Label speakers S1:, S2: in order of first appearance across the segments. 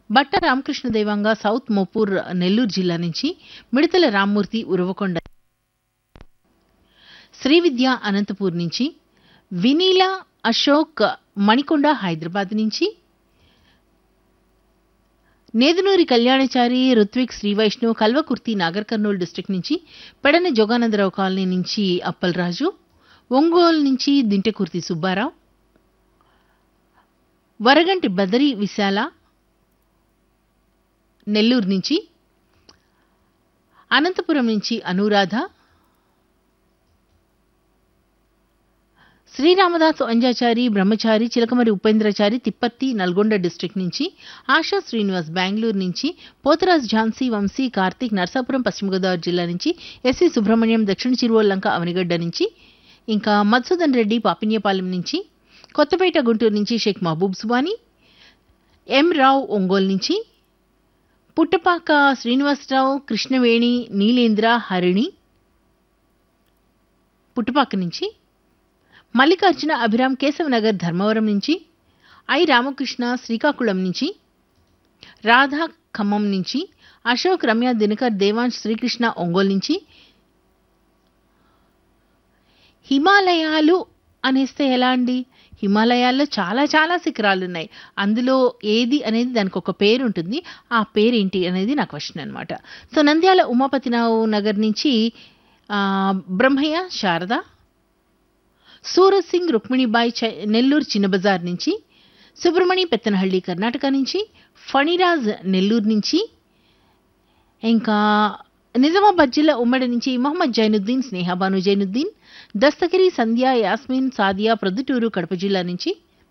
S1: బట్ట రామకృష్ణ దేవంగా సౌత్ మోపూర్ నెల్లూరు జిల్లా నుంచి మిడతల రామ్మూర్తి ఉరవకొండ శ్రీవిద్య అనంతపూర్ నుంచి వినీల అశోక్ మణికొండ హైదరాబాద్ నుంచి నేదునూరి కళ్యాణచారి రుత్విక్ శ్రీ వైష్ణవ్ కల్వకుర్తి నాగర్ కర్నూలు డిస్టిక్ నుంచి పెడన జోగానందరావు కాలనీ నుంచి అప్పలరాజు ఒంగోలు నుంచి దింటకుర్తి సుబ్బారావు వరగంటి బదరి విశాల నెల్లూరు నుంచి అనంతపురం నుంచి అనురాధ శ్రీరామదాసు అంజాచారి బ్రహ్మచారి చిలకమరి ఉపేంద్రచారి తిప్పత్తి నల్గొండ డిస్ట్రిక్ట్ నుంచి ఆశా శ్రీనివాస్ బెంగళూరు నుంచి పోతరాజ్ ఝాన్సీ వంశీ కార్తీక్ నర్సాపురం పశ్చిమ గోదావరి జిల్లా నుంచి ఎస్వి సుబ్రహ్మణ్యం దక్షిణ చిరువల్లంక అవనిగడ్డ నుంచి ఇంకా మధుసూదన్ రెడ్డి పాపిన్యపాలెం నుంచి కొత్తపేట గుంటూరు నుంచి షేక్ మహబూబ్ సుబానీ ఎం రావు ఒంగోలు నుంచి పుట్టపాక శ్రీనివాసరావు కృష్ణవేణి నీలేంద్ర హరిణి పుట్టపాక నుంచి మల్లికార్జున అభిరామ్ కేశవనగర్ ధర్మవరం నుంచి ఐ రామకృష్ణ శ్రీకాకుళం నుంచి రాధా ఖమ్మం నుంచి అశోక్ రమ్య దినకర్ దేవాంశ్ శ్రీకృష్ణ ఒంగోలు నుంచి హిమాలయాలు అనేస్తే ఎలా అండి హిమాలయాల్లో చాలా చాలా శిఖరాలు ఉన్నాయి అందులో ఏది అనేది దానికి ఒక పేరు ఉంటుంది ఆ పేరు ఏంటి అనేది నా క్వశ్చన్ అనమాట సో నంద్యాల ఉమాపతిరావు నగర్ నుంచి ఆ, బ్రహ్మయ్య శారద సూరత్ సింగ్ రుక్మిణిబాయి చ నెల్లూరు చిన్నబజార్ నుంచి సుబ్రమణి పెత్తనహಳ್ಳಿ కర్ణాటక నుంచి ఫణిరాజ్ నెల్లూరు నుంచి ఇంకా నిజామాబాద్ జిల్లా ఉమ్మడి నుంచి మహమ్మద్ జైనుద్దీన్ స్నేహాబాను జైనుద్దీన్ దస్తగిరి సంధ్య యాస్మిన్ సాదియా ప్రొద్దుటూరు కడప జిల్లా నుంచి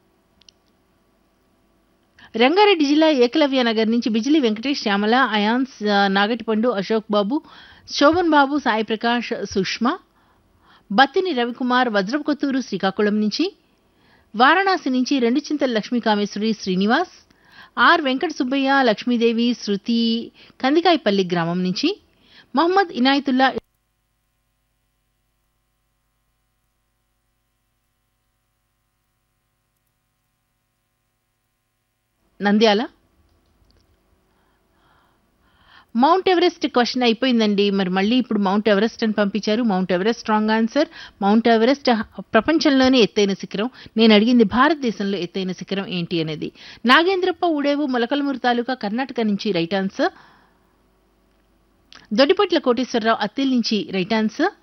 S1: రంగారెడ్డి జిల్లా ఏకలవ్య నగర్ నుంచి బిజిలి వెంకటేష్ శ్యామల అయాన్స్ ఆ, నాగటిపండు అశోక్ బాబు శోభన్ బాబు సాయి ప్రకాష్ సుష్మా బత్తిని రవికుమార్ వజ్రపుకొత్తూరు శ్రీకాకుళం నుంచి వారణాసి నుంచి రెండు చింతల లక్ష్మీ కామేశ్వరి శ్రీనివాస్ ఆర్ వెంకట సుబ్బయ్య లక్ష్మీదేవి శృతి కందికాయపల్లి గ్రామం నుంచి Mohammed Inayatullah Nandyal mount Everest question అయిపోయిందండి మరి మళ్ళీ ఇప్పుడు మౌంట్ ఎవరెస్ట్ అని పంపించారు mount Everest strong answer mount Everest ప్రపంచంలోనే ఎత్తైన శిఖరం నేను అడిగింది భారతదేశంలో ఎత్తైన శిఖరం ఏంటి అనేది నాగేంద్రప్ప ఉడేవు మొలకలమూరు తాలూకా కర్ణాటక నుంచి రైట్ ఆన్సర్ దొడ్డిపట్ల కోటేశ్వరరావు అత్తిల్ నుంచి రైట్ ఆన్సర్